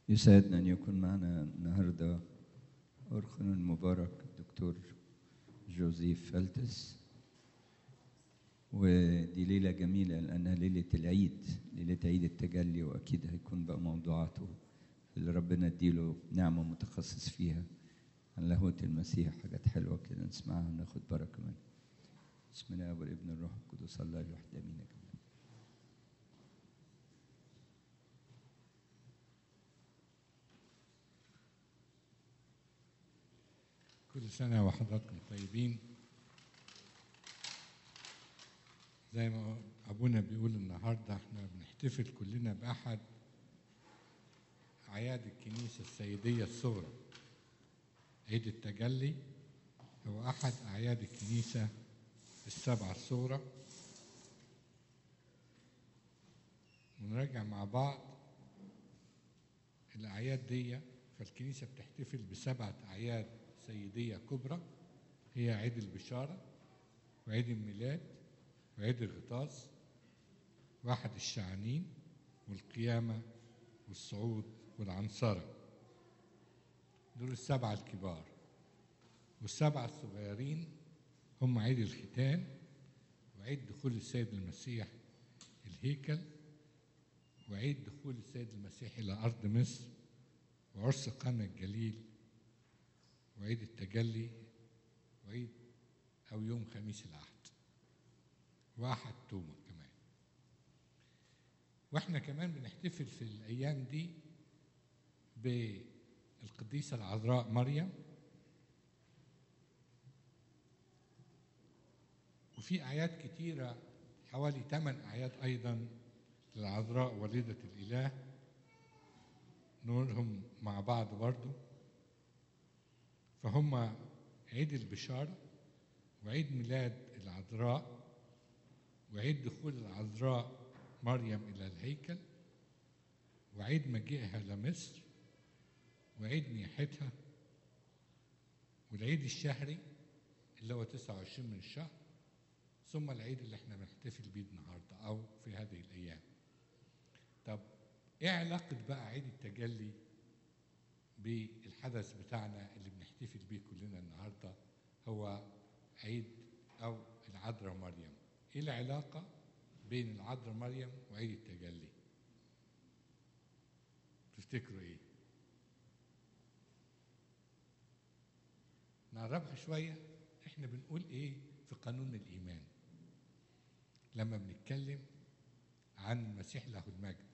يسعدنا أن يكون معنا النهاردة أرخنا المبارك الدكتور جوزيف فلتس ودي ليلة جميلة لأنها ليلة العيد ليلة عيد التجلي وأكيد هيكون بقى موضوعاته اللي ربنا اديله نعمة متخصص فيها عن لاهوت المسيح حاجات حلوة كده نسمعها وناخد بركة منها بسم الله والابن الروح القدس الله الواحد امين يا جماعة. كل سنة وحضراتكم طيبين زي ما أبونا بيقول النهاردة احنا بنحتفل كلنا بأحد أعياد الكنيسة السيدية الصغرى عيد التجلي هو أحد أعياد الكنيسة السبعة الصغرى ونراجع مع بعض الأعياد دي فالكنيسة بتحتفل بسبعة أعياد سيدية كبرى هي عيد البشارة وعيد الميلاد وعيد الغطاس واحد الشعانين والقيامة والصعود والعنصرة دول السبعة الكبار والسبعة الصغيرين هم عيد الختان وعيد دخول السيد المسيح الهيكل وعيد دخول السيد المسيح إلى أرض مصر وعرس قنا الجليل وعيد التجلي وعيد أو يوم خميس العهد واحد توما كمان واحنا كمان بنحتفل في الأيام دي بالقديسة العذراء مريم وفي أعياد كتيرة حوالي ثمان أعياد أيضا للعذراء والدة الإله نقولهم مع بعض برضو فهم عيد البشارة وعيد ميلاد العذراء وعيد دخول العذراء مريم إلى الهيكل وعيد مجيئها لمصر وعيد نياحتها والعيد الشهري اللي هو 29 من الشهر ثم العيد اللي احنا بنحتفل بيه النهارده او في هذه الايام. طب ايه علاقه بقى عيد التجلي بالحدث بتاعنا اللي بنحتفل بيه كلنا النهارده هو عيد او العذراء مريم. ايه العلاقه بين العذراء مريم وعيد التجلي؟ تفتكروا ايه؟ نقربها شويه احنا بنقول ايه في قانون الايمان لما بنتكلم عن المسيح له المجد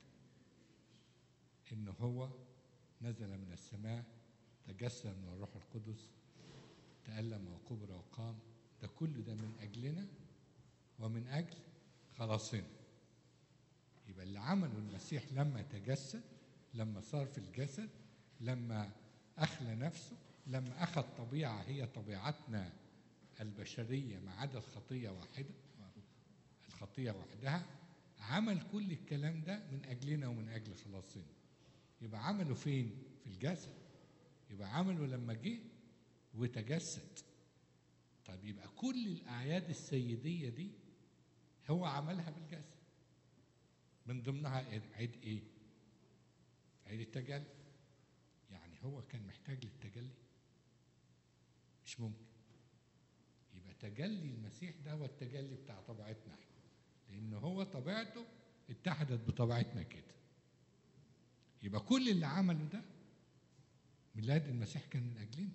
ان هو نزل من السماء تجسد من الروح القدس تألم وكبر وقام ده كل ده من أجلنا ومن أجل خلاصنا يبقى اللي عمله المسيح لما تجسد لما صار في الجسد لما أخلى نفسه لما أخذ طبيعة هي طبيعتنا البشرية ما عدا الخطية واحدة الخطية وحدها عمل كل الكلام ده من أجلنا ومن أجل خلاصنا يبقى عمله فين؟ في الجسد يبقى عمله لما جه وتجسد طيب يبقى كل الأعياد السيدية دي هو عملها بالجسد من ضمنها عيد إيه؟ عيد التجلي يعني هو كان محتاج للتجلي مش ممكن يبقى تجلي المسيح ده هو التجلي بتاع طبيعتنا احنا لان هو طبيعته اتحدت بطبيعتنا كده يبقى كل اللي عمله ده ميلاد المسيح كان من اجلنا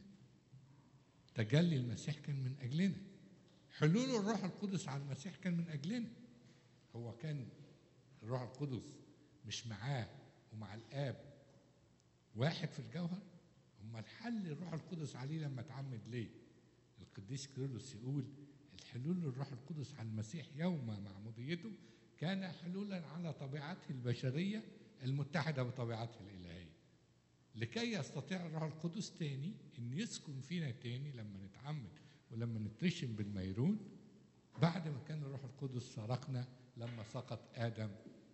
تجلي المسيح كان من اجلنا حلول الروح القدس على المسيح كان من اجلنا هو كان الروح القدس مش معاه ومع الاب واحد في الجوهر امال حل الروح القدس عليه لما اتعمد ليه القديس كيرلس يقول الحلول الروح القدس على المسيح يوم معموديته كان حلولا على طبيعته البشرية المتحدة بطبيعته الإلهية لكي يستطيع الروح القدس تاني أن يسكن فينا تاني لما نتعمد ولما نترشم بالميرون بعد ما كان الروح القدس فارقنا لما سقط آدم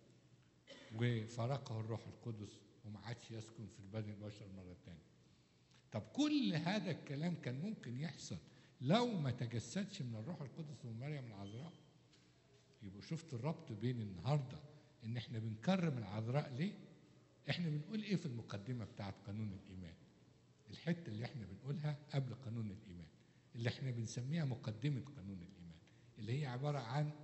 وفارقه الروح القدس وما عادش يسكن في البدن البشر مرة تانية طب كل هذا الكلام كان ممكن يحصل لو ما تجسدش من الروح القدس من مريم العذراء يبقوا شفت الربط بين النهارده ان احنا بنكرم العذراء ليه احنا بنقول ايه في المقدمه بتاعت قانون الايمان الحته اللي احنا بنقولها قبل قانون الايمان اللي احنا بنسميها مقدمه قانون الايمان اللي هي عباره عن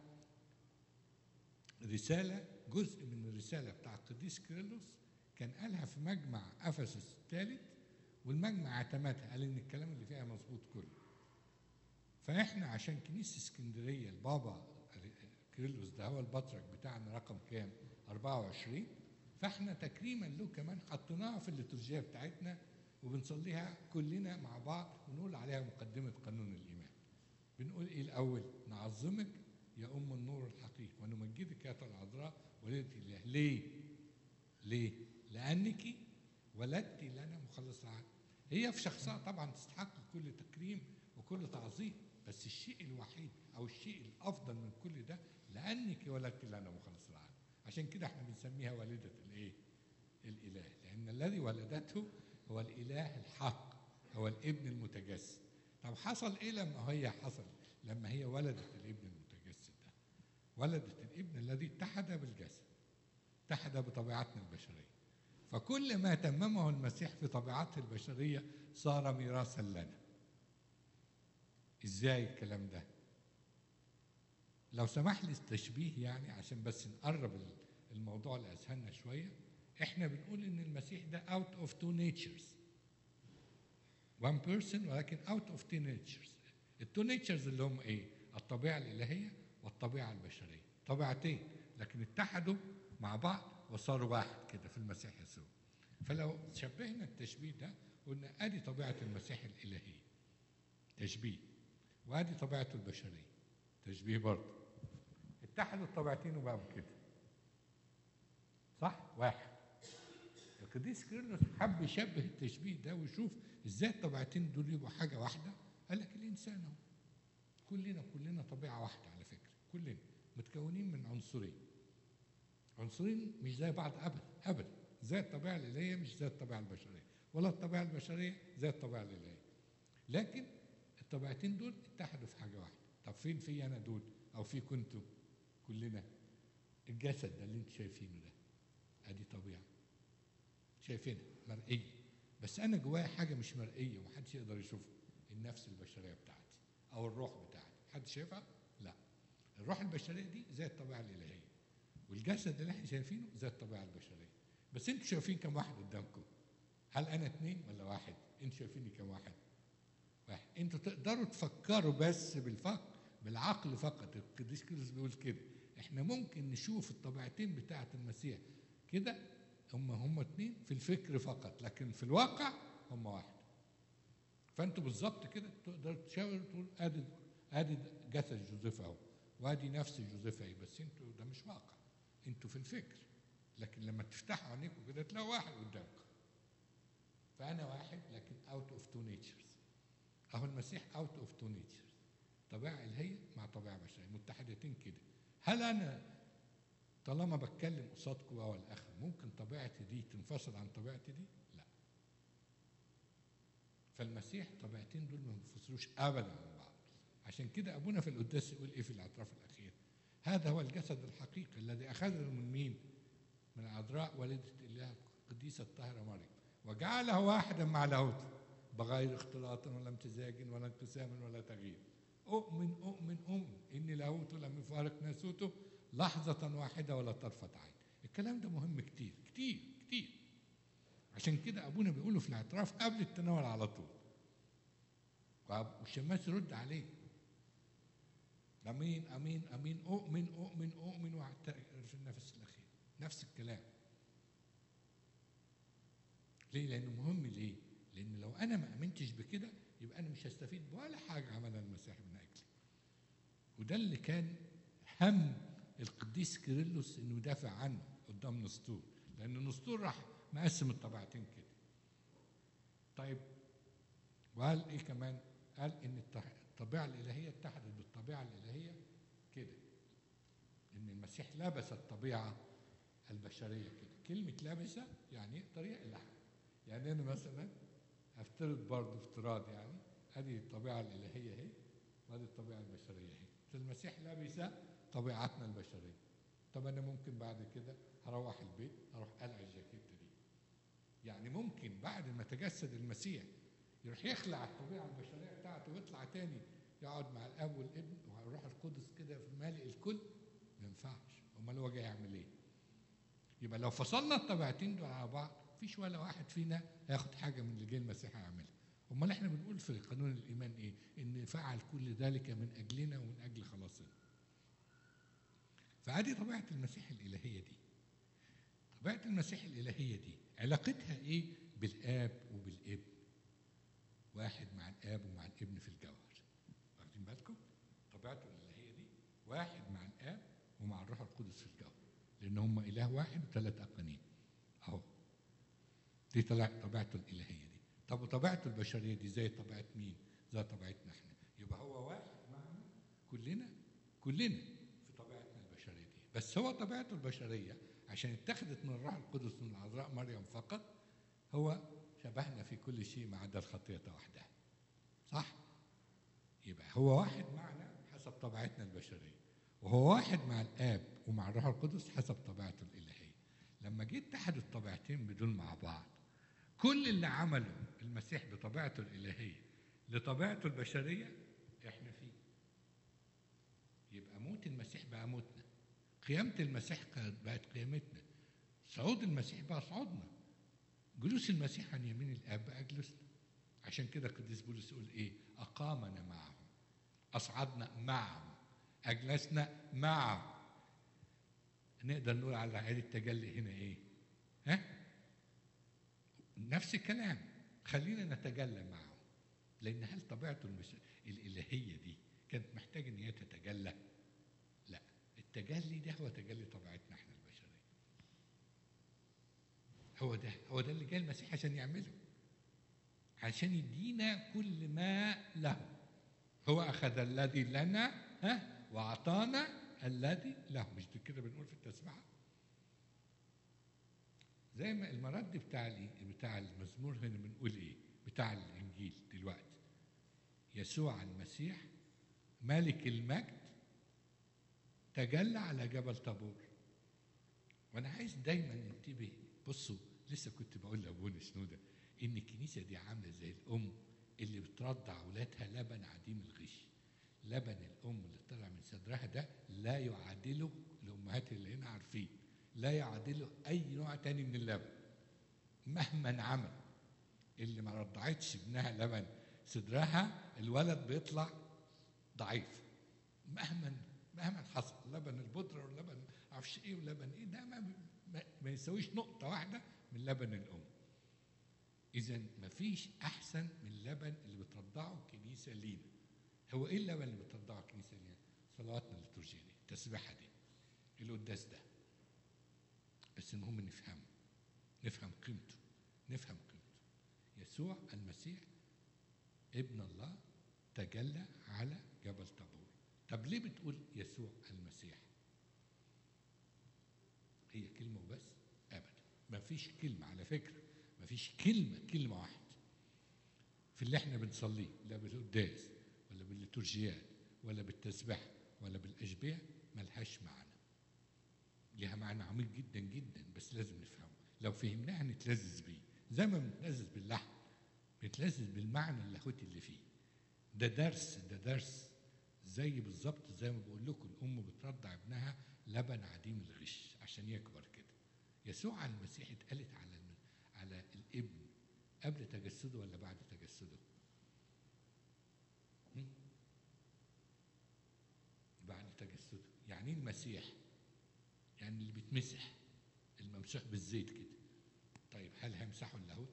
رساله جزء من الرساله بتاع القديس كيرلس كان قالها في مجمع افسس الثالث والمجمع اعتمدها قال ان الكلام اللي فيها مظبوط كله فاحنا عشان كنيسه اسكندريه البابا كيرلس ده هو البطرك بتاعنا رقم كام 24 فاحنا تكريما له كمان حطيناها في الليتورجيه بتاعتنا وبنصليها كلنا مع بعض ونقول عليها مقدمه قانون الايمان بنقول ايه الاول نعظمك يا ام النور الحقيقي ونمجدك يا العذراء ولدت الاله ليه ليه لانك ولدت لنا مخلص العالم هي في شخصها طبعا تستحق كل تكريم وكل تعظيم بس الشيء الوحيد او الشيء الافضل من كل ده لانك ولدت لنا مخلص العالم عشان كده احنا بنسميها والده الايه الاله لان الذي ولدته هو الاله الحق هو الابن المتجسد طب حصل ايه لما هي حصل لما هي ولدت الابن المتجسد ده ولدت الابن الذي اتحد بالجسد اتحد بطبيعتنا البشريه فكل ما تممه المسيح في طبيعته البشريه صار ميراثا لنا ازاي الكلام ده لو سمح لي التشبيه يعني عشان بس نقرب الموضوع لاذهاننا شويه احنا بنقول ان المسيح ده اوت اوف تو نيتشرز وان بيرسون ولكن اوت اوف تو نيتشرز التو نيتشرز اللي هم ايه الطبيعه الالهيه والطبيعه البشريه طبيعتين لكن اتحدوا مع بعض وصاروا واحد كده في المسيح يسوع فلو شبهنا التشبيه ده قلنا ادي طبيعه المسيح الالهيه تشبيه وادي طبيعته البشريه تشبيه برضه اتحدوا الطبيعتين وبقوا كده صح واحد القديس كيرلس حب يشبه التشبيه ده ويشوف ازاي الطبيعتين دول يبقوا حاجه واحده قال لك الانسان اهو كلنا كلنا طبيعه واحده على فكره كلنا متكونين من عنصرين عنصرين مش زي بعض ابدا ابدا زي الطبيعه الالهيه مش زي الطبيعه البشريه ولا الطبيعه البشريه زي الطبيعه الالهيه لكن الطبيعتين دول اتحدوا في حاجه واحده طب فين في انا دول او في كنتوا كلنا الجسد ده اللي انتوا شايفينه ده ادي طبيعه شايفينها مرئيه بس انا جوايا حاجه مش مرئيه ومحدش يقدر يشوفها النفس البشريه بتاعتي او الروح بتاعتي حد شايفها لا الروح البشريه دي زي الطبيعه الالهيه والجسد اللي احنا شايفينه زي الطبيعه البشريه بس انتوا شايفين كم واحد قدامكم هل انا اتنين ولا واحد انتوا شايفيني كم واحد واحد انتوا تقدروا تفكروا بس بالفكر بالعقل فقط القديس كيرلس بيقول كده احنا ممكن نشوف الطبيعتين بتاعه المسيح كده هم هم اتنين في الفكر فقط لكن في الواقع هم واحد فانتوا بالظبط كده تقدر تشاور تقول ادي ادي جسد جوزيف اهو وادي نفس جوزيف اهي بس انتوا ده مش واقع انتوا في الفكر لكن لما تفتحوا عينيكم كده تلاقوا واحد قدامكم فانا واحد لكن اوت اوف تو نيتشرز اهو المسيح اوت اوف تو نيتشرز طبيعه الهيه مع طبيعه بشريه متحدتين كده هل انا طالما بتكلم قصادكم او الاخر ممكن طبيعتي دي تنفصل عن طبيعتي دي؟ لا. فالمسيح طبيعتين دول ما بينفصلوش ابدا عن بعض. عشان كده ابونا في القداس يقول ايه في الاعتراف الاخير؟ هذا هو الجسد الحقيقي الذي اخذه من مين؟ من العذراء والده الاله القديسه الطاهره مريم وجعله واحدا مع لاهوته بغير اختلاط ولا امتزاج ولا انقسام ولا تغيير. أؤمن أؤمن أؤمن إن لاهوته لم يفارق ناسوته لحظة واحدة ولا طرفة عين الكلام ده مهم كتير كتير كتير عشان كده أبونا بيقوله في الاعتراف قبل التناول على طول والشماس يرد عليه أمين أمين أمين أؤمن أؤمن أؤمن وأعترف النفس الأخير نفس الكلام ليه؟ لأنه مهم ليه؟ لأن لو أنا ما آمنتش بكده يبقى أنا مش هستفيد ولا حاجة عملها المسيح من أجلي وده اللي كان هم القديس كيرلس انه يدافع عنه قدام نسطور لان نسطور راح مقسم الطبيعتين كده طيب وقال ايه كمان قال ان الطبيعه الالهيه اتحدت بالطبيعه الالهيه كده ان المسيح لبس الطبيعه البشريه كده كلمه لبسه يعني طريقه اللحم يعني انا مثلا هفترض برضه افتراض يعني ادي الطبيعه الالهيه اهي وادي الطبيعه البشريه اهي فالمسيح لبس طبيعتنا البشريه طب انا ممكن بعد كده هروح البيت اروح قلع الجاكيته دي يعني ممكن بعد ما تجسد المسيح يروح يخلع الطبيعه البشريه بتاعته ويطلع تاني يقعد مع الاب والابن والروح القدس كده في مالئ الكل ما ينفعش امال هو جاي يعمل ايه يبقى لو فصلنا الطبيعتين دول على بعض مفيش ولا واحد فينا هياخد حاجه من اللي جاي المسيح هيعملها امال احنا بنقول في قانون الايمان ايه ان فعل كل ذلك من اجلنا ومن اجل خلاصنا فادي طبيعه المسيح الالهيه دي طبيعه المسيح الالهيه دي علاقتها ايه بالاب وبالابن واحد مع الاب ومع الابن في الجوهر واخدين بالكم طبيعته الالهيه دي واحد مع الاب ومع الروح القدس في الجوهر لان هم اله واحد وثلاث اقانيم اهو دي طلع طبيعته الالهيه دي طب وطبيعته البشريه دي زي طبيعه مين زي طبيعتنا احنا يبقى هو واحد معنا كلنا كلنا في طبيعتنا البشريه دي بس هو طبيعته البشريه عشان اتخذت من الروح القدس من العذراء مريم فقط هو شبهنا في كل شيء ما عدا الخطيه وحدها صح يبقى هو واحد معنا حسب طبيعتنا البشريه وهو واحد مع الاب ومع الروح القدس حسب طبيعته الالهيه لما جه اتحد الطبيعتين بدول مع بعض كل اللي عمله المسيح بطبيعته الالهيه لطبيعته البشريه احنا فيه يبقى موت المسيح بقى موتنا قيامة المسيح بقت قيامتنا صعود المسيح بقى صعودنا جلوس المسيح عن يمين الاب بقى جلوسنا عشان كده القديس بولس يقول ايه اقامنا معه اصعدنا معه اجلسنا معه نقدر نقول على عيد التجلي هنا ايه ها نفس الكلام خلينا نتجلى معه لان هل طبيعته المس... الالهيه دي كانت محتاجه ان هي تتجلى لا التجلي ده هو تجلي طبيعتنا احنا البشريه هو ده هو ده اللي جاي المسيح عشان يعمله عشان يدينا كل ما له هو اخذ الذي لنا ها واعطانا الذي له مش كده بنقول في التسبيحه زي ما المرد بتاع بتاع المزمور هنا بنقول ايه بتاع الانجيل دلوقتي يسوع المسيح ملك المجد تجلى على جبل طابور وانا عايز دايما ننتبه بصوا لسه كنت بقول لابونا شنوده ان الكنيسه دي عامله زي الام اللي بترضع اولادها لبن عديم الغش لبن الام اللي طلع من صدرها ده لا يعادله الامهات اللي هنا عارفين لا يعادله اي نوع تاني من اللبن مهما عمل اللي ما رضعتش ابنها لبن صدرها الولد بيطلع ضعيف مهما مهما حصل لبن البودره ولبن معرفش ايه ولبن ايه ده ما, ما, ما يساويش نقطه واحده من لبن الام اذا ما فيش احسن من اللبن اللي بترضعه الكنيسه لينا هو ايه اللبن اللي بترضعه الكنيسه لينا صلواتنا الليتورجيه دي التسبيحه دي القداس ده بس المهم نفهمه نفهم قيمته نفهم قيمته يسوع المسيح ابن الله تجلى على جبل طابور طب ليه بتقول يسوع المسيح هي كلمة وبس أبدا ما فيش كلمة على فكرة ما فيش كلمة كلمة واحدة في اللي احنا بنصليه لا بالقداس ولا بالليتورجيات ولا بالتسبيح ولا بالأشبية ملهاش معنى ليها معنى عميق جدا جدا بس لازم نفهمه لو فهمناها نتلذذ بيه زي ما بنتلذذ باللحم بنتلذذ بالمعنى اللاهوتي اللي فيه ده درس ده درس زي بالظبط زي ما بقول لكم الام بترضع ابنها لبن عديم الغش عشان يكبر كده يسوع المسيح اتقالت على على الابن قبل تجسده ولا بعد تجسده بعد تجسده يعني المسيح يعني اللي بيتمسح الممسوح بالزيت كده طيب هل هيمسحوا اللاهوت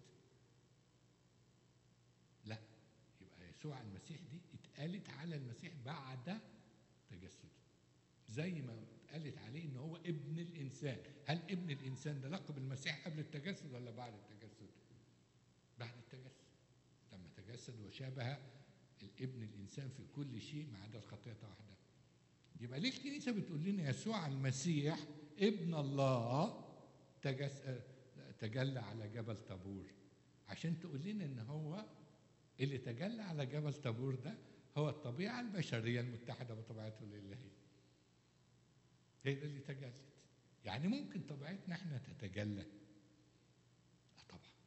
لا يبقى يسوع المسيح دي اتقالت على المسيح بعد تجسده زي ما اتقالت عليه ان هو ابن الانسان هل ابن الانسان ده لقب المسيح قبل التجسد ولا بعد التجسد بعد التجسد لما تجسد وشابه الابن الانسان في كل شيء ما عدا الخطيه واحده يبقى ليه الكنيسه بتقول لنا يسوع المسيح ابن الله تجس... تجلى على جبل طابور عشان تقول لنا ان هو اللي تجلى على جبل طابور ده هو الطبيعه البشريه المتحده بطبيعته الالهيه هي ده اللي تجلت يعني ممكن طبيعتنا احنا تتجلى اه طبعا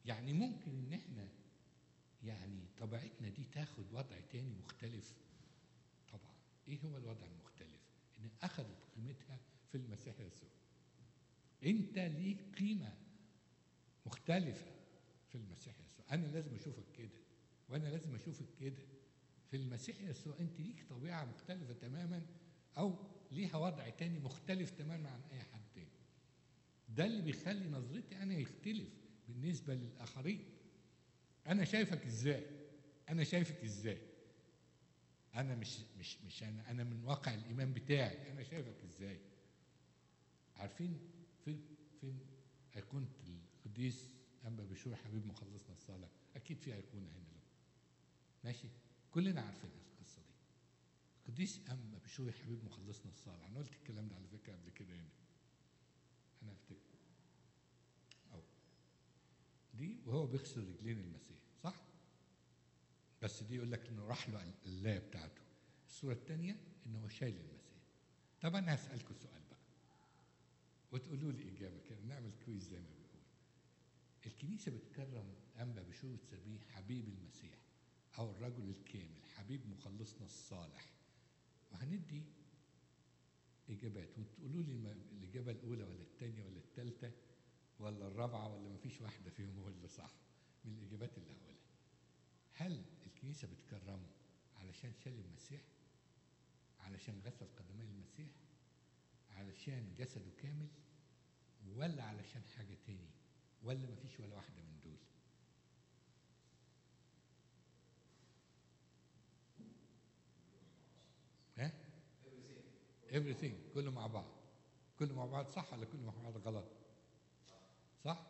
يعني ممكن ان احنا يعني طبيعتنا دي تاخد وضع تاني مختلف طبعا ايه هو الوضع المختلف ان اخذت قيمتها في المسيح يسوع انت ليك قيمه مختلفه في المسيح يسوع انا لازم اشوفك كده وانا لازم اشوفك كده في المسيح يسوع انت ليك طبيعه مختلفه تماما او ليها وضع تاني مختلف تماما عن اي حد تاني ده اللي بيخلي نظرتي انا يختلف بالنسبه للاخرين انا شايفك ازاي انا شايفك ازاي انا مش مش مش انا انا من واقع الايمان بتاعي انا شايفك ازاي عارفين فين فين ايقونه القديس انبا بشوي حبيب مخلصنا الصالح اكيد في ايقونه هنا له ماشي كلنا عارفين القصه دي القديس انبا بشوي حبيب مخلصنا الصالح انا قلت الكلام ده على فكره قبل كده هنا انا افتكر أو دي وهو بيغسل رجلين المسيح صح بس دي يقول لك انه راح له اللايه بتاعته الصوره الثانيه انه هو شايل المسيح طب انا هسالكم سؤال بقى وتقولوا لي اجابه كده نعمل كويز زي ما بيقول الكنيسه بتكرم انبا بشوي تسميه حبيب المسيح او الرجل الكامل حبيب مخلصنا الصالح وهندي اجابات وتقولوا لي ما- الاجابه الاولى ولا الثانيه ولا الثالثه ولا الرابعه ولا ما فيش واحده فيهم هو اللي صح من الاجابات اللي هقولها هل الكنيسه بتكرمه علشان شال المسيح علشان غسل قدمي المسيح علشان جسده كامل ولا علشان حاجه تاني ولا ما فيش ولا واحده من دول ها everything كله مع بعض كله مع بعض صح ولا كله مع بعض غلط صح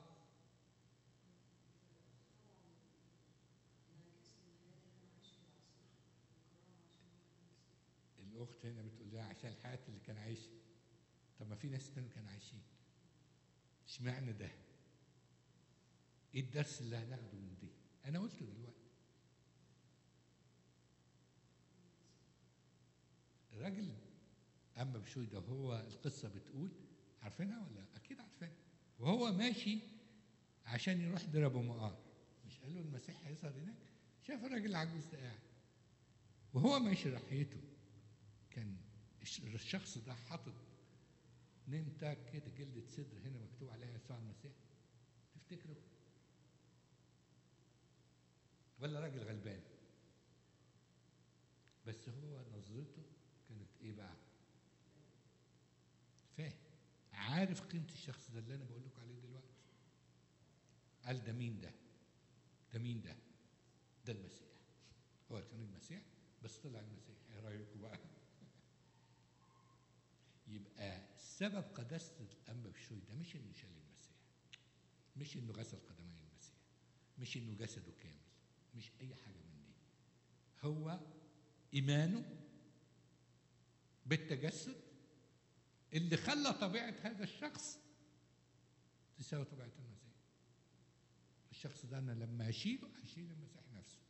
الاخت هنا بتقول لها عشان الحياه اللي كان عايشها طب ما في ناس تانية كانوا عايشين اشمعنى ده ايه الدرس اللي هناخده من دي انا قلته دلوقتي الراجل اما بشوي ده هو القصه بتقول عارفينها ولا اكيد عارفينها وهو ماشي عشان يروح ضرب مقار مش قال له المسيح هيظهر هناك شاف الراجل العجوز ده قاعد وهو ماشي ناحيته كان الش- الشخص ده حاطط نيم تاج كده جلدة صدر هنا مكتوب عليها يسوع المسيح تفتكروا ولا راجل غلبان بس هو نظرته كانت ايه بقى فاهم عارف قيمة الشخص ده اللي انا بقول لكم عليه دلوقتي قال ده مين ده ده مين ده ده المسيح هو كان المسيح بس طلع المسيح ايه رايكم بقى يبقى سبب قداسة الأنبا بشوي ده مش إنه شال المسيح مش إنه غسل قدمي المسيح مش إنه جسده كامل مش أي حاجة من دي هو إيمانه بالتجسد اللي خلى طبيعة هذا الشخص تساوي طبيعة المسيح الشخص ده أنا لما أشيله هشيل المسيح نفسه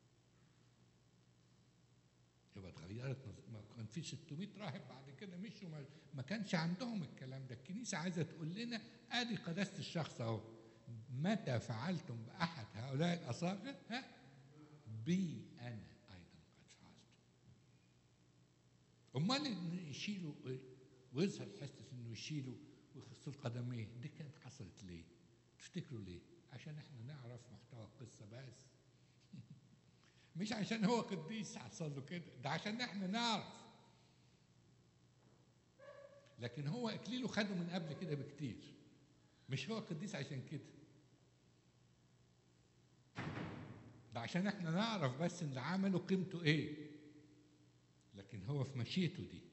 يبقى اتغيرت نظ- ما كان في 600 راهب بعد كده مشوا ما, ما كانش عندهم الكلام ده الكنيسه عايزه تقول لنا ادي قداسه الشخص اهو متى فعلتم باحد هؤلاء الاصاغر ها بي انا ايضا قد فعلت امال ان يشيلوا ويظهر حته انه يشيلوا ويغسل قدميه دي كانت حصلت ليه؟ تفتكروا ليه؟ عشان احنا نعرف محتوى القصه بس مش عشان هو قديس حصل له كده ده عشان احنا نعرف لكن هو اكليله خده من قبل كده بكتير مش هو قديس عشان كده ده عشان احنا نعرف بس ان اللي عمله قيمته ايه لكن هو في مشيئته دي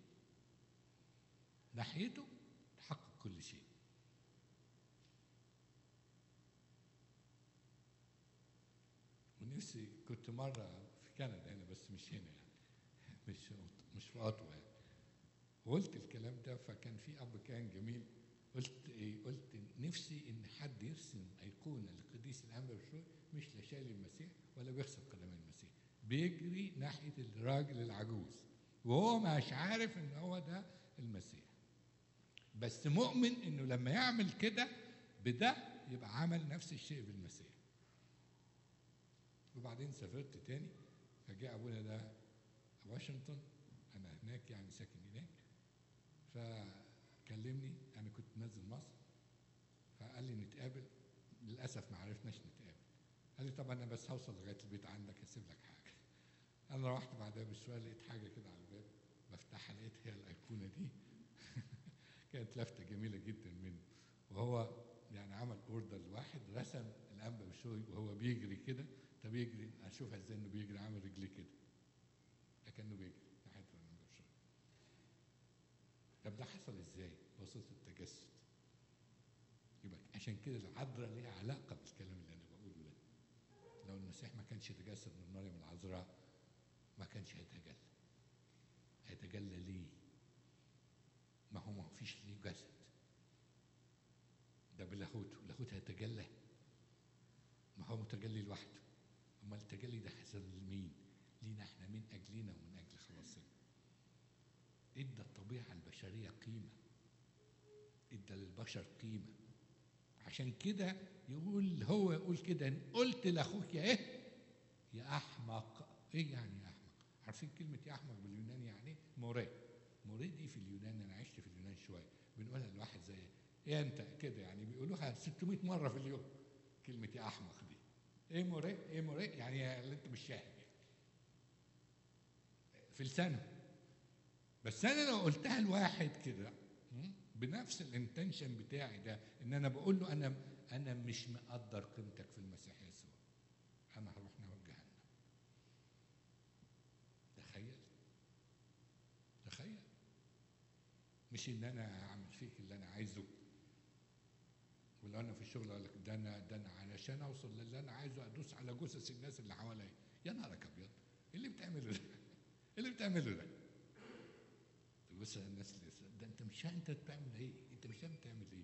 ناحيته تحقق كل شيء ونفسي كنت مرة في كندا هنا بس مش هنا يعني مش مش في أطوى يعني وقلت الكلام ده فكان في أب كان جميل قلت إيه قلت نفسي إن حد يرسم أيقونة لقديس الأنبا بشوي مش لا شايل المسيح ولا بيغسل قدمي المسيح بيجري ناحية الراجل العجوز وهو مش عارف إن هو ده المسيح بس مؤمن إنه لما يعمل كده بده يبقى عمل نفس الشيء بالمسيح وبعدين سافرت تاني فجاء ابونا ده واشنطن انا هناك يعني ساكن هناك فكلمني انا كنت نازل مصر فقال لي نتقابل للاسف ما عرفناش نتقابل قال لي طب انا بس هوصل لغايه البيت عندك هسيب لك حاجه انا رحت بعدها بشويه لقيت حاجه كده على الباب بفتحها لقيت هي الايقونه دي كانت لفته جميله جدا منه وهو يعني عمل اوردر لواحد رسم الانبا بشوي وهو بيجري كده طب يجري اشوفها ازاي انه بيجري عامل رجليه كده كانه بيجري ناحيه الانبا بشوي طب ده حصل ازاي؟ بواسطه التجسد يبقى عشان كده العذراء ليها علاقه بالكلام اللي انا بقوله ده لو المسيح ما كانش تجسد من مريم العذراء ما كانش هيتجلى هيتجلى ليه؟ ما هو ما فيش ليه جسد ده بلاهوته لاهوت هيتجلى ما هو متجلي لوحده امال التجلي ده حصل لمين؟ لينا احنا من اجلنا ومن اجل خلاصنا ادى الطبيعه البشريه قيمه ادى للبشر قيمه عشان كده يقول هو يقول كده إن قلت لاخوك يا ايه يا احمق ايه يعني يا احمق عارفين كلمه يا احمق باليوناني يعني ايه موري موري دي في اليونان انا عشت في اليونان شويه بنقولها لواحد زي ايه انت كده يعني بيقولوها 600 مره في اليوم كلمه يا احمق دي ايه موري ايه موري يعني اللي انت مش فاهم يعني. في لسانه بس انا لو قلتها لواحد كده م? بنفس الانتنشن بتاعي ده ان انا بقول له انا انا مش مقدر قيمتك في المسيح يسوع انا هروح نار جهنم تخيل تخيل مش ان انا اعمل فيك اللي انا عايزه ولو انا في الشغل اقول لك ده انا ده انا علشان اوصل للي انا عايزه ادوس على جثث الناس اللي حواليا يا نهارك ابيض ايه اللي بتعمله ده؟ ايه اللي بتعمله ده؟ تبص على الناس اللي ده انت مش فاهم انت بتعمل ايه؟ انت مش فاهم بتعمل ايه؟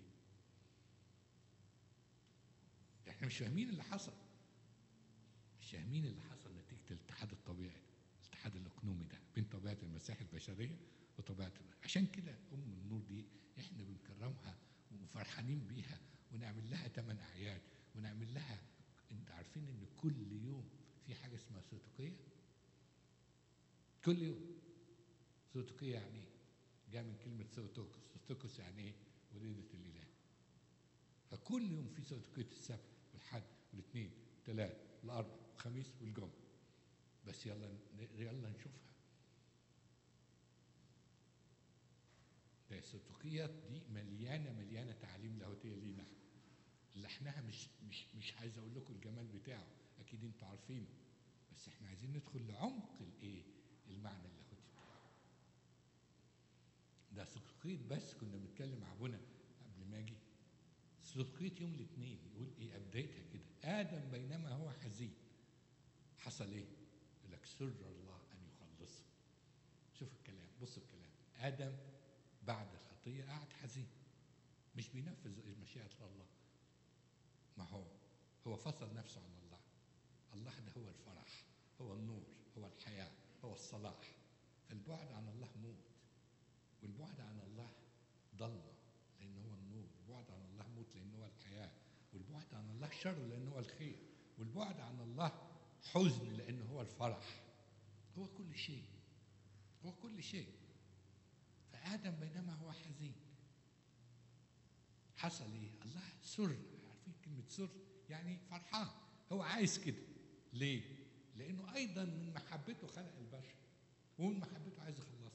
احنا مش فاهمين اللي حصل مش فاهمين اللي حصل نتيجه الاتحاد الطبيعي الاتحاد الاقنومي ده بين طبيعه المسيح البشريه وطبيعه عشان كده ام النور دي احنا بنكرمها وفرحانين بيها ونعمل لها ثمان اعياد ونعمل لها انت عارفين ان كل يوم في حاجه اسمها سوتوكيه كل يوم سوتوكيه يعني ايه؟ جاء من كلمه سوتوكس سوتوكس يعني ايه؟ وليده الاله فكل يوم في سوتوكيه السبت والحد والاثنين والثلاث والاربع والخميس والجمعه بس يلا يلا نشوفها ده السوتوكيات دي مليانه مليانه تعاليم لاهوتيه لينا احنا لحنها مش مش مش عايز اقول لكم الجمال بتاعه اكيد انتوا عارفينه بس احنا عايزين ندخل لعمق الايه المعنى اللاهوتي بتاعه ده سوتوكيت بس كنا بنتكلم مع ابونا قبل ما اجي سوتوكيت يوم الاثنين يقول ايه بدايتها كده ادم بينما هو حزين حصل ايه؟ يقول لك سر الله ان يخلصه شوف الكلام بص الكلام ادم بعد الخطيه قعد حزين مش بينفذ مشيئه الله ما هو هو فصل نفسه عن الله الله ده هو الفرح هو النور هو الحياه هو الصلاح البعد عن الله موت والبعد عن الله ضلمه لان هو النور البعد عن الله موت لان هو الحياه والبعد عن الله شر لان هو الخير والبعد عن الله حزن لان هو الفرح هو كل شيء هو كل شيء فادم بينما هو حزين حصل ايه الله سر عارفين كلمه سر يعني فرحان هو عايز كده ليه لانه ايضا من محبته خلق البشر ومن محبته عايز يخلصه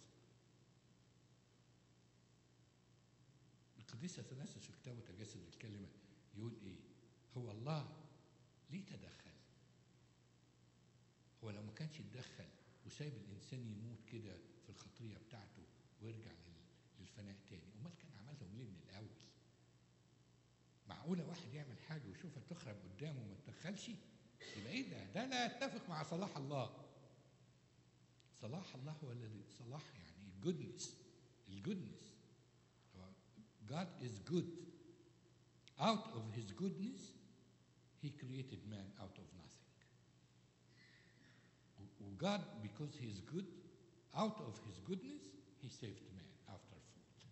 القديس اثناسيوس في كتابه تجسد الكلمه يقول ايه هو الله ليه تدخل هو لو ما كانش يتدخل وسايب الانسان يموت كده في الخطيه بتاعته ويرجع للفناء تاني امال كان عملهم ليه من الاول معقوله واحد يعمل حاجه ويشوفها تخرب قدامه وما تدخلش يبقى ايه ده ده لا يتفق مع صلاح الله صلاح الله هو الذي صلاح يعني الجودنس الجودنس God is good out of his goodness he created man out of nothing God because he is good out of his goodness he saved man after fall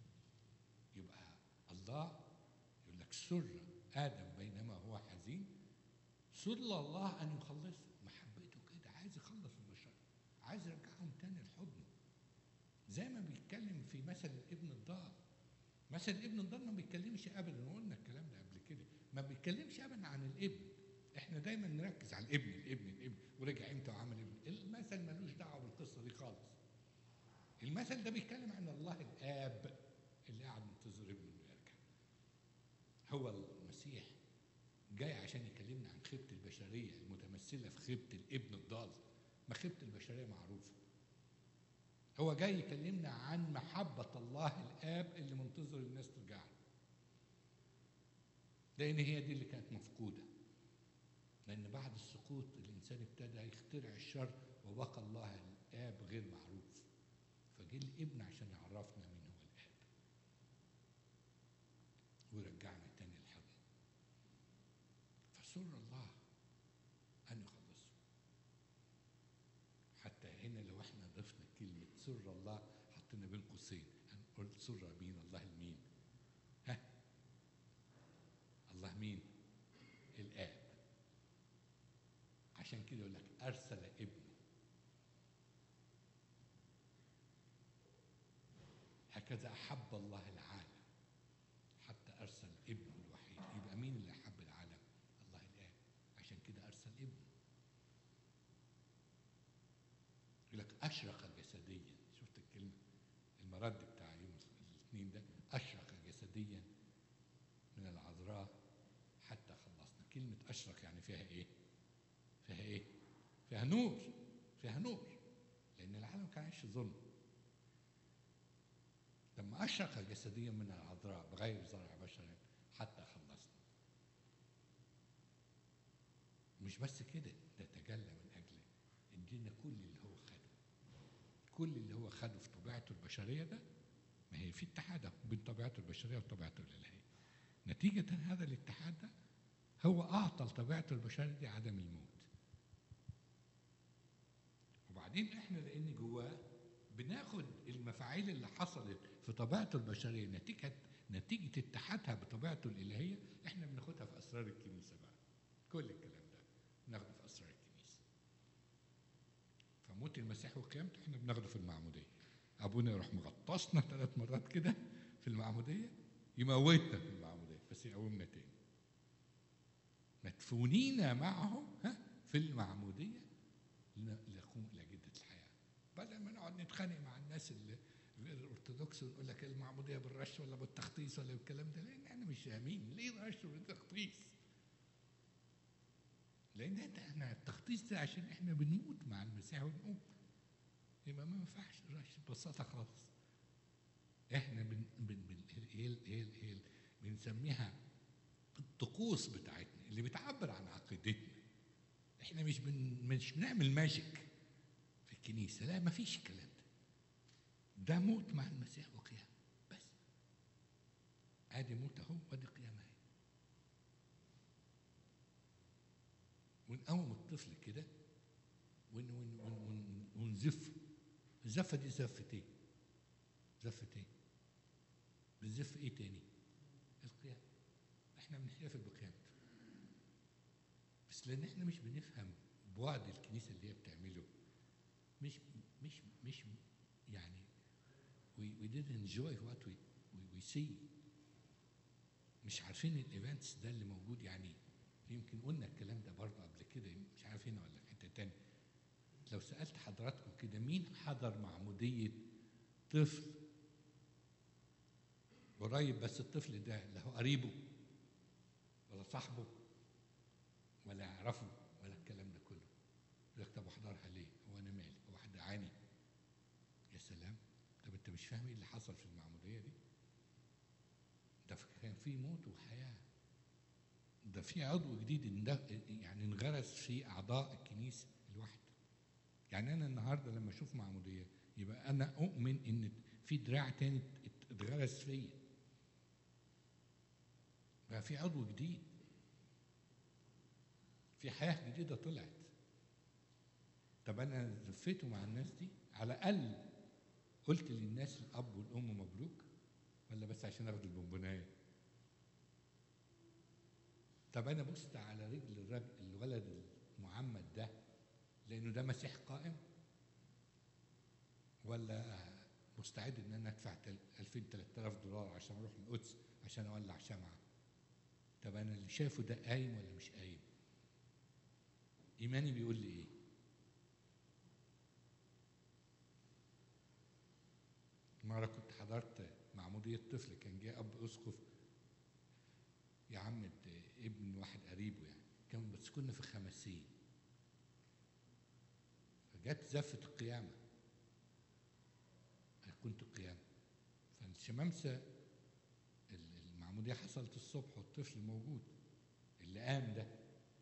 يبقى الله يقول لك سر آدم بينما هو حزين سر الله ان يخلصه محبته كده عايز يخلص البشر عايز يرجعهم تاني لحضنه زي ما بيتكلم في مثل الابن الضال مثل الابن الضال ما بيتكلمش ابدا وقلنا الكلام ده قبل كده ما بيتكلمش ابدا عن الابن احنا دايما نركز على الابن الابن الابن ورجع امتى وعمل ابن المثل ملوش دعوه بالقصه دي خالص المثل ده بيتكلم عن الله الاب اللي قاعد منتظر ابنه انه يرجع هو المسيح جاي عشان يكلمنا عن خيبه البشريه المتمثله في خيبه الابن الضال ما خيبه البشريه معروفه هو جاي يكلمنا عن محبة الله الآب اللي منتظر الناس ترجع له. لأن هي دي اللي كانت مفقودة. لأن بعد السقوط الإنسان ابتدى يخترع الشر وبقى الله الآب غير معروف. فجه الابن عشان يعرفنا مين هو الآب. ويرجعنا تاني لحضنه. فسر الله أن يخلصه. حتى هنا لو احنا ضفنا كلمة سر الله حطينا بين قوسين هنقول سر مين الله المين ها الله مين الآب عشان كده يقول لك أرسل ابنه هكذا أحب الله العالم حتى أرسل ابنه الوحيد يبقى مين اللي أحب العالم الله الآب عشان كده أرسل ابنه يقول لك أشرق جسديا شفت الكلمة المرد بتاع يوم الاثنين ده أشرق جسديا من العذراء حتى خلصنا كلمة أشرق يعني فيها إيه؟ فيها إيه؟ فيها نور فيها نور لأن العالم كان عايش في ظلم لما أشرق جسديا من العذراء بغير زرع بشر حتى خلصنا مش بس كده ده تجلى من أجل ادينا كل اللي هو خده كل اللي هو خده في طبيعته البشريه ده ما هي في اتحاد بين طبيعته البشريه وطبيعته الالهيه نتيجه هذا الاتحاد ده هو اعطى لطبيعته البشريه دي عدم الموت وبعدين احنا لان جواه بناخد المفاعيل اللي حصلت في طبيعته البشريه نتيجه نتيجه اتحادها بطبيعته الالهيه احنا بناخدها في اسرار الكنيسه بقى كل الكلام ده بناخده في اسرار الكنيسه فموت المسيح وقيامته احنا بناخده في المعموديه ابونا يروح مغطسنا ثلاث مرات كده في المعموديه يموتنا في المعموديه بس يقومنا تاني مدفونين معه ها في المعموديه لنقوم الى جده الحياه بدل ما نقعد نتخانق مع الناس اللي الارثوذكس ونقول لك المعموديه بالرش ولا بالتخطيص ولا بالكلام ده لان احنا مش فاهمين ليه رش بالتخطيص لان احنا التخطيص ده عشان احنا بنموت مع المسيح ونقوم يبقى ما ينفعش رش ببساطه خالص احنا بن بن بن هي هي هي بنسميها الطقوس بتاعتنا اللي بتعبر عن عقيدتنا احنا مش بن مش بنعمل ماجيك في الكنيسه لا ما فيش الكلام ده ده موت مع المسيح وقيامه بس ادي موت اهو وادي قيامه اهي ونقوم الطفل كده ون ون ون ون ونزفه الزفه دي زفه ايه؟ زفه ايه؟ بنزف ايه تاني؟ القيامه احنا بنحتفل بقيامته بس لان احنا مش بنفهم بعد الكنيسه اللي هي بتعمله مش مش مش يعني we, we didn't enjoy what we, we, we see مش عارفين الايفنتس ده اللي موجود يعني يمكن قلنا الكلام ده برضه قبل كده مش عارف هنا ولا في حته تاني لو سالت حضراتكم كده مين حضر معموديه طفل قريب بس الطفل ده لا هو قريبه ولا صاحبه ولا يعرفه ولا الكلام ده كله يقول لك طب احضرها ليه؟ هو انا مالي؟ هو حد عاني؟ يا سلام طب انت مش فاهم ايه اللي حصل في المعموديه دي؟ ده كان في موت وحياه ده في عضو جديد يعني انغرس في اعضاء الكنيسه الواحده يعني انا النهارده لما اشوف معموديه يبقى انا اؤمن ان في دراع تاني اتغرس فيا بقى في عضو جديد في حياه جديده طلعت طب انا زفيته مع الناس دي على الاقل قلت للناس الاب والام مبروك ولا بس عشان اخد البونبونايه طب انا بصت على رجل الرجل الولد المعمد ده لانه ده مسيح قائم ولا مستعد ان انا ادفع 2000 3000 دولار عشان اروح القدس عشان اولع شمعه طب انا اللي شايفه ده قايم ولا مش قايم ايماني بيقول لي ايه مرة كنت حضرت معمودية طفل كان جه أب أسقف يعمد ابن واحد قريبه يعني كان بس كنا في خمسين فجت زفة القيامة كنت القيامة فالشمامسة المعمودية حصلت الصبح والطفل موجود اللي قام ده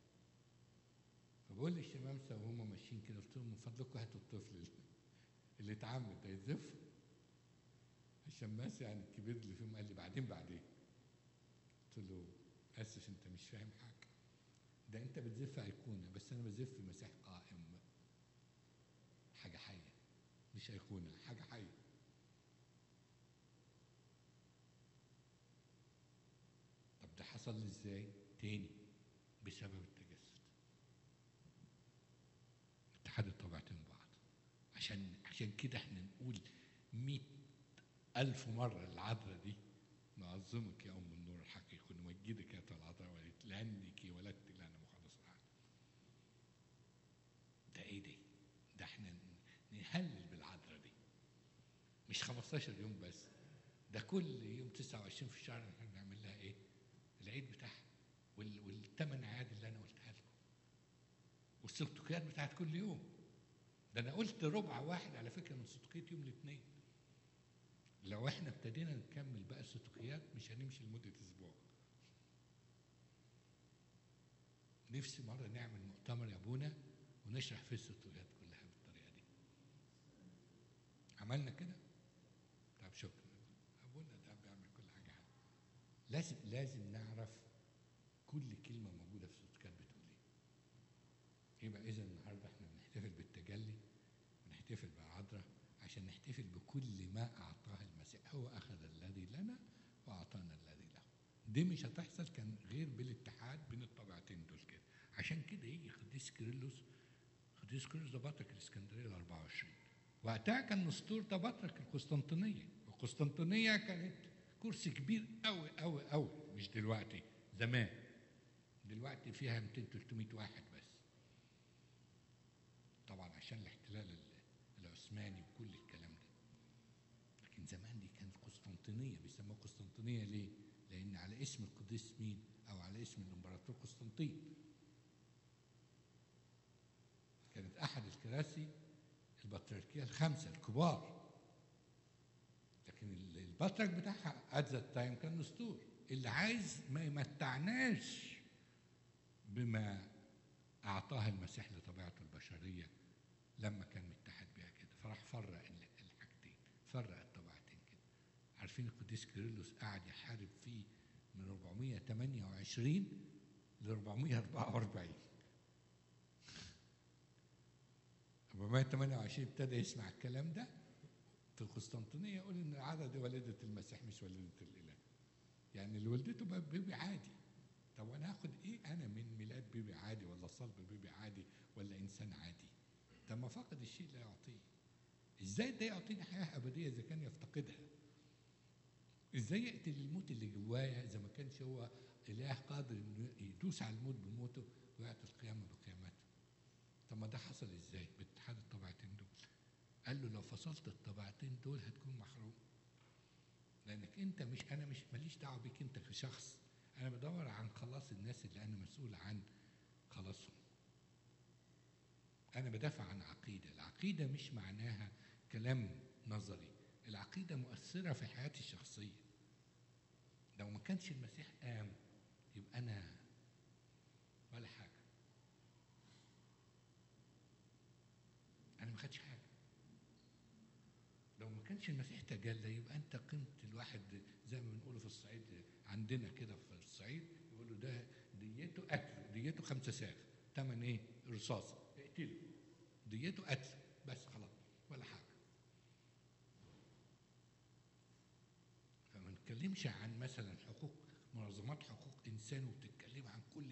فبقول للشمامسة وهم ماشيين كده قلت لهم من فضلكم هاتوا الطفل اللي اتعمد ده يتزف الشماس يعني الكبير اللي فيهم قال لي بعدين بعدين قلت له اسف انت مش فاهم حاجه ده انت بتزف ايقونه بس انا بزف مسيح قائم حاجه حيه مش ايقونه حاجه حيه طب ده حصل لي ازاي تاني بسبب التجسد اتحاد الطبيعتين ببعض عشان عشان كده احنا نقول مئة ألف مرة العذراء دي نعظمك يا أم النور الحقيقي ونمجدك يا العذراء ولدت لأنك ولدت لنا مخلص العالم ده إيه دي؟ ده إحنا نهلل بالعذراء دي مش 15 يوم بس ده كل يوم 29 في الشهر احنا بنعمل لها إيه؟ العيد بتاعها وال والثمان أعياد اللي أنا قلتها لكم والسلطوكيات بتاعت كل يوم ده أنا قلت ربع واحد على فكرة من سلطوكية يوم الاثنين لو احنا ابتدينا نكمل بقى السلوكيات مش هنمشي لمده اسبوع نفسي مره نعمل مؤتمر يا ابونا ونشرح فيه السلوكيات كلها بالطريقه دي عملنا كده طب شكرا ابونا ده بيعمل كل حاجه حلوه لازم لازم نعرف كل كلمه موجوده في السلوكيات بتقول ايه يبقى اذا النهارده احنا بنحتفل بالتجلي ونحتفل بالعذراء عشان نحتفل بكل ما أعطاه المسيح هو أخذ الذي لنا وأعطانا الذي له دي مش هتحصل كان غير بالاتحاد بين الطبيعتين دول كده عشان كده يجي قديس كيرلس قديس كيرلس ده بطرك الإسكندرية ال 24 وقتها كان نسطور ده بطرك القسطنطينية والقسطنطينية كانت كرسي كبير قوي قوي قوي مش دلوقتي زمان دلوقتي فيها 200 300 واحد بس طبعا عشان الاحتلال العثماني وكل الكلام ده لكن زمان دي كانت قسطنطينية بيسموها قسطنطينية ليه؟ لأن على اسم القديس مين؟ أو على اسم الإمبراطور قسطنطين كانت أحد الكراسي البطريركية الخمسة الكبار لكن البطرك بتاعها at that تايم كان نسطور اللي عايز ما يمتعناش بما أعطاها المسيح لطبيعته البشرية لما كان متحد بها كده فراح فرق الحاجتين فرق الطبيعتين كده عارفين القديس كيرلس قعد يحارب فيه من 428 ل 444 428 ابتدى يسمع الكلام ده في القسطنطينية يقول إن العادة دي ولدة المسيح مش ولدة الإله يعني اللي ولدته بقى بيبي عادي طب أنا هاخد إيه أنا من ميلاد بيبي عادي ولا صلب بيبي عادي ولا إنسان عادي طب ما فقد الشيء لا يعطيه ازاي ده يعطيني حياه ابديه اذا كان يفتقدها ازاي يقتل الموت اللي جوايا اذا ما كانش هو اله قادر انه يدوس على الموت بموته ويعطي القيامه بقيامته طب ما ده حصل ازاي باتحاد الطبيعتين دول قال له لو فصلت الطبيعتين دول هتكون محروم لانك انت مش انا مش ماليش دعوه بيك انت كشخص انا بدور عن خلاص الناس اللي انا مسؤول عن خلاصهم أنا بدافع عن عقيدة العقيدة مش معناها كلام نظري العقيدة مؤثرة في حياتي الشخصية لو ما كانش المسيح قام يبقى أنا ولا حاجة أنا ما خدش حاجة لو ما كانش المسيح تجلى يبقى أنت قيمة الواحد زي ما بنقوله في الصعيد عندنا كده في الصعيد يقولوا ده ديته قتل ديته خمسة ساغ تمن إيه؟ رصاص اقتله ديته قتل بس خلاص ولا حاجه فما نتكلمش عن مثلا حقوق منظمات حقوق انسان وبتتكلم عن كل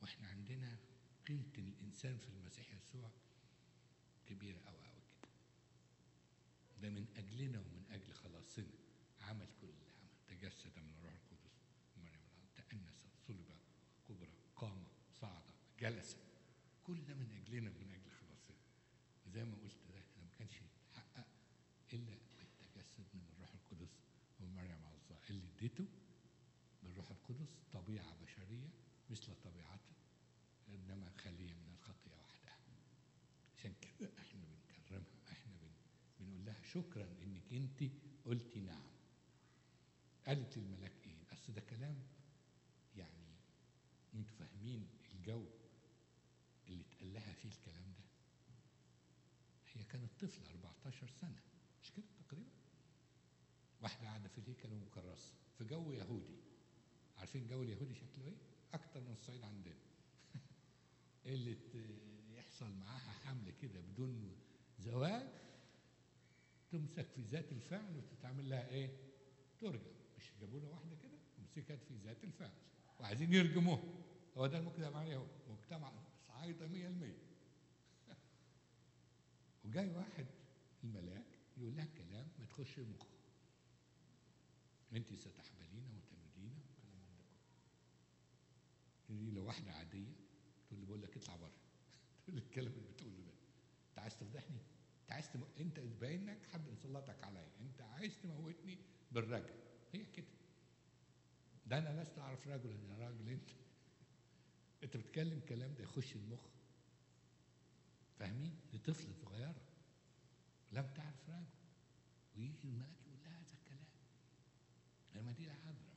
واحنا عندنا قيمة الإنسان في المسيح يسوع كبيرة أوي أوي كده ده من أجلنا ومن أجل خلاصنا عمل كل العمل تجسد من الروح القدس مريم العذراء تأنس صلب كبرى قام صعد جلس كل ده من أجلنا ومن أجل خلاصنا وزي ما قلت ده ما كانش يتحقق إلا بالتجسد من الروح القدس ومريم العذراء اللي اديته بالروح القدس طبيعة بشرية مثل طبيعته إنما خالية من الخطيئة وحدها عشان كده احنا بنكرمها احنا بن بنقول لها شكرا انك انت قلتي نعم قالت للملاك ايه اصل ده كلام يعني انتوا فاهمين الجو اللي اتقال لها فيه الكلام ده هي كانت طفلة 14 سنة مش كده تقريبا واحدة قاعدة في الهيكل ومكرسة في جو يهودي عارفين الجو اليهودي شكله ايه؟ أكتر من الصعيد عندنا اللي ت- يحصل معاها حمل كده بدون زواج تمسك في ذات الفعل وتتعمل لها ايه؟ ترجم مش جابوا لها واحده كده ومسكت في ذات الفعل وعايزين يرجموها هو ده المجتمع اليهودي مجتمع صعايده 100% وجاي واحد الملاك يقول لها كلام ما تخش المخ انت ستحبلين وتلدين وكلام من ده كله دي لو واحده عاديه تقول لي بقول لك اطلع بره تقول لي الكلام اللي بتقوله ده انت عايز تفضحني انت عايز تم... انت باين لك حد مسلطك عليا انت عايز تموتني بالرجل هي كده ده انا لست اعرف رجلا يا راجل انت انت بتتكلم كلام ده يخش المخ فاهمين لطفله صغيره لم تعرف رجل ويجي الملاك يقول لها هذا الكلام لما دي العذراء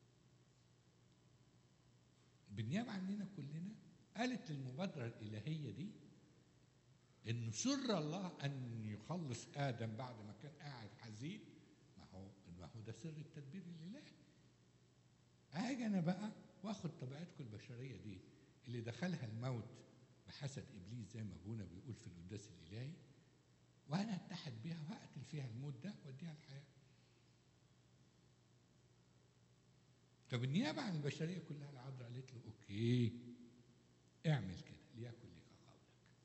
بالنيابه عننا كلنا قالت للمبادره الالهيه دي ان سر الله ان يخلص ادم بعد ما كان قاعد حزين ما هو ما هو ده سر التدبير الالهي اجي انا بقى واخد طبيعتكم البشريه دي اللي دخلها الموت بحسد ابليس زي ما ابونا بيقول في القداس الالهي وانا اتحد بيها واقتل فيها الموت ده واديها الحياه فبالنيابه عن البشريه كلها العذراء قالت له اوكي اعمل كده ليكن لك قولك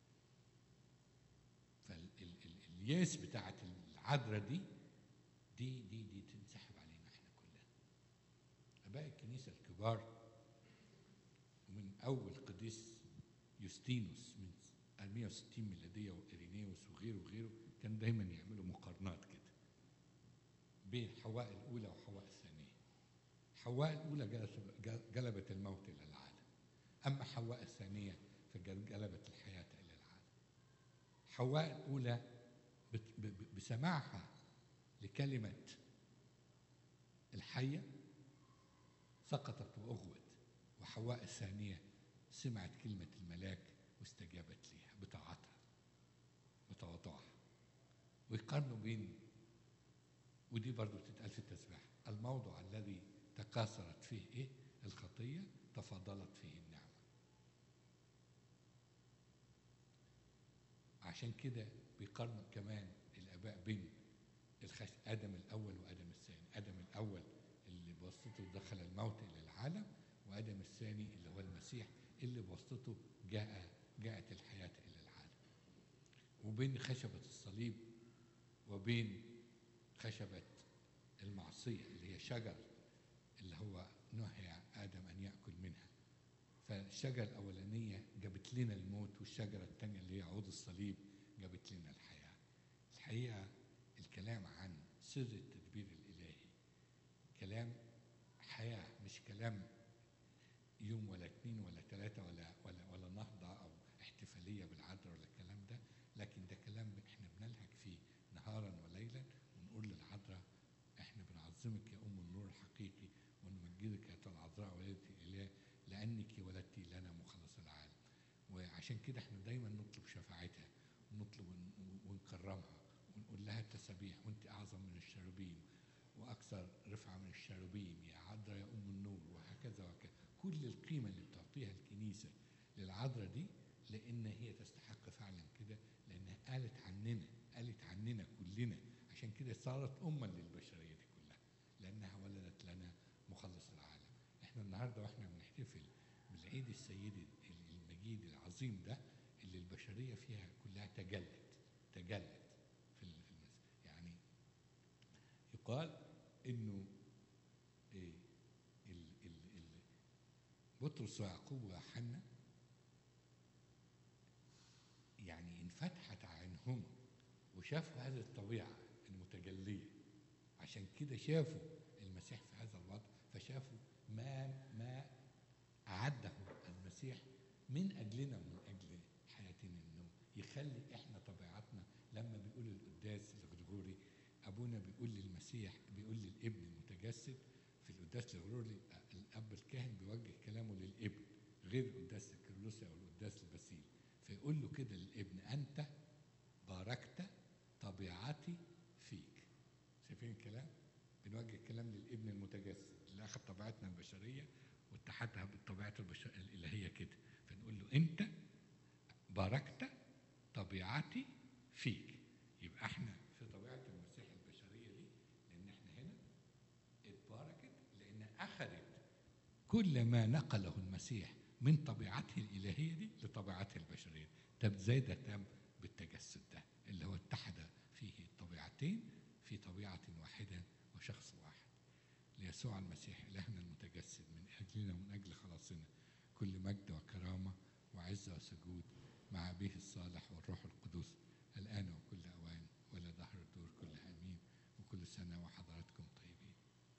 فالياس بتاعت العذراء دي دي دي دي تنسحب علينا احنا كلنا اباء الكنيسه الكبار ومن اول قديس يوستينوس من 160 ميلاديه وإيرينيوس وغيره وغيره كان دايما يعملوا مقارنات كده بين حواء الاولى وحواء الثانيه حواء الاولى جلس- جلبت الموت الى العالم اما حواء الثانيه فجلبت الحياه الى العالم حواء الاولى بت- ب- ب- بسماعها لكلمه الحيه سقطت واغوت وحواء الثانيه سمعت كلمه الملاك واستجابت ليها بطاعتها بتواضعها ويقارنوا بين ودي برضو تتقال في التسبيح الموضع الذي تكاثرت فيه ايه الخطيه تفاضلت فيه النعمه عشان كده بيقارنوا كمان الاباء بين الخش... ادم الاول وادم الثاني ادم الاول اللي بواسطته دخل الموت الى العالم وادم الثاني اللي هو المسيح اللي بواسطته جاء جاءت الحياه الى العالم وبين خشبه الصليب وبين خشبه المعصيه اللي هي شجر اللي هو نهي ادم ان ياكل منها فالشجره الاولانيه جابت لنا الموت والشجره الثانيه اللي هي عود الصليب جابت لنا الحياه الحقيقه الكلام عن سر التدبير الالهي كلام حياه مش كلام يوم ولا اتنين ولا تلاته ولا ولا ولا نهضه او احتفاليه بالعذراء ولا الكلام ده لكن ده كلام احنا بنلهج فيه نهارا وليلا ونقول للعذراء احنا بنعظمك يا ام النور الحقيقي ونمجدك يا العذراء وليده الاله لانك ولدت لنا مخلص العالم وعشان كده احنا دايما نطلب شفاعتها ونطلب ون- ونكرمها ونقول لها التسابيح وانت اعظم من الشربين واكثر رفعه من الشربين يا عذراء يا ام النور وهكذا وهكذا كل القيمه اللي بتعطيها الكنيسه للعذراء دي لان هي تستحق فعلا كده لانها قالت عننا قالت عننا كلنا عشان كده صارت اما للبشريه دي كلها لانها ولدت لنا مخلص العالم احنا النهارده واحنا بنحتفل بالعيد عيد السيد المجيد العظيم ده اللي البشريه فيها كلها تجلت تجلت في ال- في المس- يعني يقال انه إيه ال ال ال بطرس ويعقوب ويوحنا يعني انفتحت عينهم وشافوا هذه الطبيعه المتجليه عشان كده شافوا المسيح في هذا الوضع فشافوا ما ما أعده المسيح من أجلنا ومن أجل حياتنا إنه يخلي إحنا طبيعتنا لما بيقول القداس الغرغوري أبونا بيقول للمسيح بيقول للابن المتجسد في القداس الغرغوري الأب الكاهن بيوجه كلامه للابن غير القداس الكيرلسي أو القداس البسيل فيقول له كده للابن أنت باركت طبيعتي فيك شايفين الكلام؟ بنوجه الكلام للابن المتجسد اللي اخذ طبيعتنا البشريه واتحدها بالطبيعه البشر الالهيه كده فنقول له انت باركت طبيعتي فيك يبقى احنا في طبيعه المسيح البشريه دي لان احنا هنا اتباركت لان اخذت كل ما نقله المسيح من طبيعته الالهيه دي لطبيعته البشريه طب ازاي ده تم بالتجسد ده اللي هو اتحد فيه الطبيعتين في طبيعه واحده وشخص واحد ليسوع المسيح إلهنا المتجسد من أجلنا ومن أجل خلاصنا كل مجد وكرامة وعزة وسجود مع أبيه الصالح والروح القدس الآن وكل أوان ولا دهر الدور كلها أمين وكل سنة وحضراتكم طيبين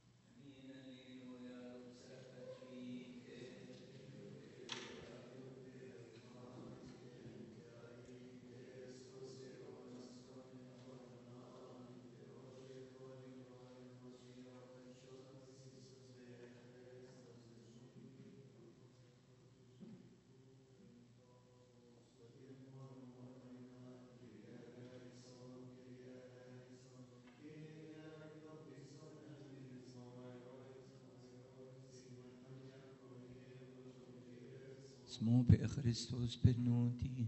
اسمه بخريستوس بنوتي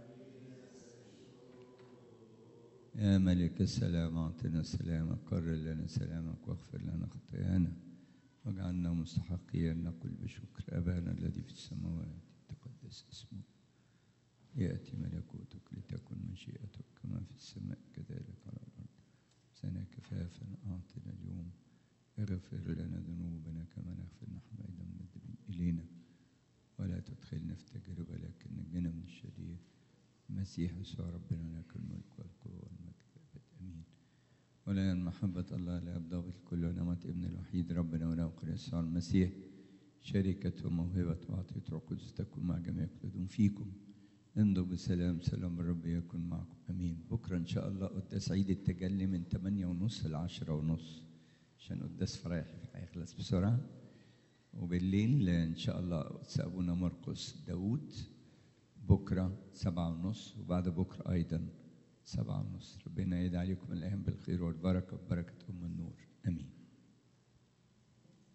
يا ملك السلام أعطنا سلامك قرر لنا سلامك واغفر لنا خطايانا واجعلنا مستحقين نقول بشكر أبانا الذي في السماوات تقدس اسمك يأتي ملكوتك لتكن مشيئتك كما في السماء كذلك على الأرض سنة كفافا أعطنا اليوم اغفر لنا ذنوبنا كما نغفر نحن أيضا المذنبين إلينا ولا تدخلنا في تجربة لكن نجنا من الشرير المسيح يسوع ربنا لك الملك والقوة والمجد أبد أمين ولا محبة الله لا يبدأ بالكل ونعمة ابن الوحيد ربنا ونوقر يسوع المسيح شركة وموهبة وعطية روح القدس تكون مع جميع يقلدون فيكم امضوا بسلام سلام الرب يكن معكم امين بكره ان شاء الله قداس عيد التجلي من 8 ونص ل 10 ونص عشان قداس فرايح هيخلص بسرعه وبالليل ان شاء الله قدس ابونا مرقس داوود بكره سبعة ونص وبعد بكره ايضا سبعة ونص ربنا يدعي عليكم الايام بالخير والبركه وبركه ام النور امين